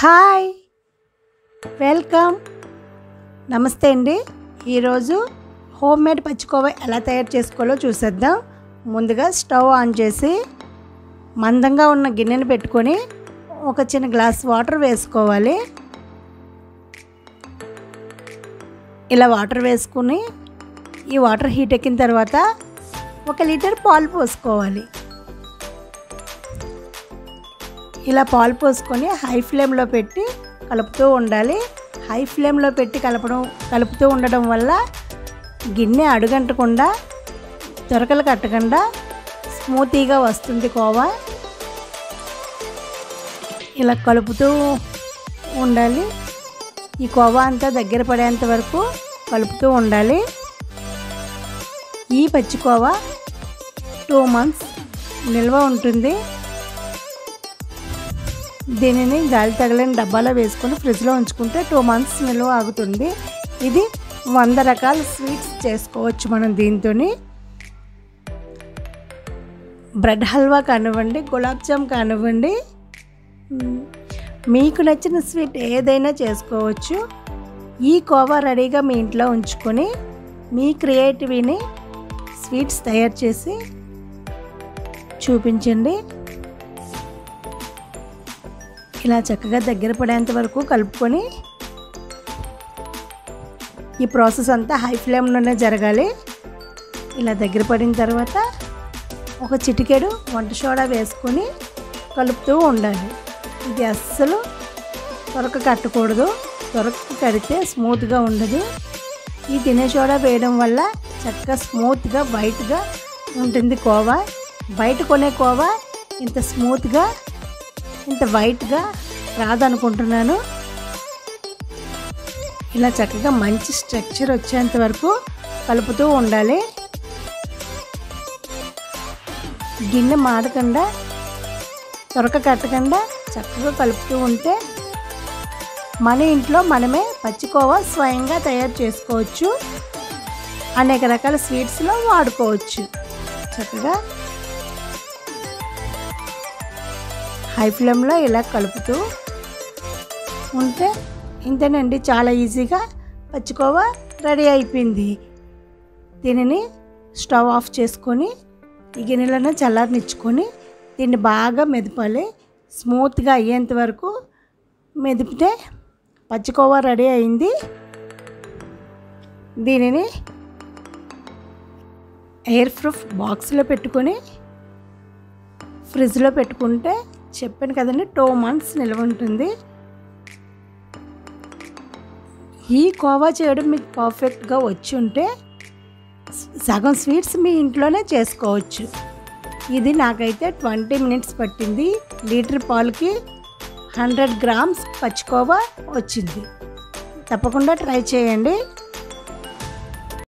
hi welcome నమస్తే అండి ఈరోజు హోమ్ మేడ్ పచ్చికోవ ఎలా తయారు చేసుకోవాలో చూసేద్దాం ముందుగా స్టవ్ ఆన్ చేసి మందంగా ఉన్న గిన్నెని పెట్టుకొని ఒక చిన్న గ్లాస్ వాటర్ వేసుకోవాలి ఇలా వాటర్ వేసుకుని ఈ వాటర్ హీట్ ఎక్కిన తర్వాత ఒక లీటర్ పాలు పోసుకోవాలి ఇలా పాలు పోసుకొని హై ఫ్లేమ్లో పెట్టి కలుపుతూ ఉండాలి హై ఫ్లేమ్లో పెట్టి కలపడం కలుపుతూ ఉండడం వల్ల గిన్నె అడుగంటకుండా దొరకలు కట్టకుండా స్మూతీగా వస్తుంది కోవా ఇలా కలుపుతూ ఉండాలి ఈ కోవా అంతా దగ్గర పడేంత వరకు కలుపుతూ ఉండాలి ఈ పచ్చికోవా టూ మంత్స్ నిల్వ ఉంటుంది దీనిని గాలి తగలని డబ్బాలో వేసుకొని ఫ్రిడ్జ్లో ఉంచుకుంటే టూ మంత్స్ నిల్వ ఆగుతుంది ఇది వంద రకాల స్వీట్స్ చేసుకోవచ్చు మనం దీంతో బ్రెడ్ హల్వా కానివ్వండి గులాబ్ జామ్ కానివ్వండి మ్, మీకు నచ్చిన స్వీట్ ఏదైనా చేసుకోవచ్చు ఈ కోవా రెడీగా మీ ఇంట్లో ఉంచుకొని మీ క్రియేటివిని స్వీట్స్ తయారు చేసి చూపించండి ఇలా చక్కగా దగ్గర పడేంత వరకు కలుపుకొని ఈ ప్రాసెస్ అంతా హై ఫ్లేమ్లోనే జరగాలి ఇలా దగ్గర పడిన తర్వాత ఒక చిటికెడు వంట సోడా వేసుకొని కలుపుతూ ఉండాలి ఇది అస్సలు త్వరక కట్టకూడదు త్వరక కడితే స్మూత్గా ఉండదు ఈ తినే సోడా వేయడం వల్ల చక్కగా స్మూత్గా వైట్గా ఉంటుంది కోవా బయట కొనే కోవా ఇంత స్మూత్గా ఇంత వైట్గా రాదనుకుంటున్నాను ఇలా చక్కగా మంచి స్ట్రక్చర్ వచ్చేంత వరకు కలుపుతూ ఉండాలి గిన్నె మాడకుండా త్వరక కట్టకుండా చక్కగా కలుపుతూ ఉంటే మన ఇంట్లో మనమే పచ్చికోవా స్వయంగా తయారు చేసుకోవచ్చు అనేక రకాల స్వీట్స్లో వాడుకోవచ్చు చక్కగా హై ఫ్లేమ్లో ఇలా కలుపుతూ ఉంటే ఇంతేనండి చాలా ఈజీగా పచ్చికోవా రెడీ అయిపోయింది దీనిని స్టవ్ ఆఫ్ చేసుకొని ఈ గిన్నెలను చల్లారనిచ్చుకొని దీన్ని బాగా మెదపాలి స్మూత్గా అయ్యేంత వరకు మెదిపితే పచ్చికోవా రెడీ అయింది దీనిని ఎయిర్ ప్రూఫ్ బాక్స్లో పెట్టుకొని ఫ్రిడ్జ్లో పెట్టుకుంటే చెప్పాను కదండి టూ మంత్స్ నిల్వ ఉంటుంది ఈ కోవా చేయడం మీకు పర్ఫెక్ట్గా వచ్చి ఉంటే సగం స్వీట్స్ మీ ఇంట్లోనే చేసుకోవచ్చు ఇది నాకైతే ట్వంటీ మినిట్స్ పట్టింది లీటర్ పాలకి హండ్రెడ్ గ్రామ్స్ పచ్చికోవా వచ్చింది తప్పకుండా ట్రై చేయండి